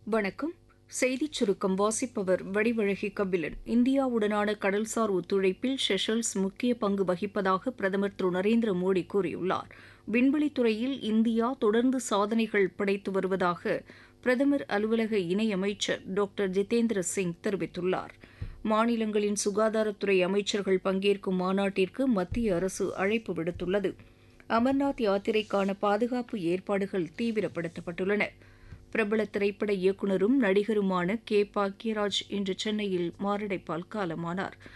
வணக்கம் செய்திச் சுருக்கம் வாசிப்பவர் வடிவழகி கபிலன் இந்தியாவுடனான கடல்சார் ஒத்துழைப்பில் ஷெஷல்ஸ் முக்கிய பங்கு வகிப்பதாக பிரதமர் திரு நரேந்திர மோடி கூறியுள்ளார் விண்வெளித்துறையில் இந்தியா தொடர்ந்து சாதனைகள் படைத்து வருவதாக பிரதமர் அலுவலக இணையமைச்சர் டாக்டர் ஜிதேந்திர சிங் தெரிவித்துள்ளார் மாநிலங்களின் சுகாதாரத்துறை அமைச்சர்கள் பங்கேற்கும் மாநாட்டிற்கு மத்திய அரசு அழைப்பு விடுத்துள்ளது அமர்நாத் யாத்திரைக்கான பாதுகாப்பு ஏற்பாடுகள் தீவிரப்படுத்தப்பட்டுள்ளன பிரபல திரைப்பட இயக்குநரும் நடிகருமான கே பாக்யராஜ் இன்று சென்னையில் மாரடைப்பால் காலமானார்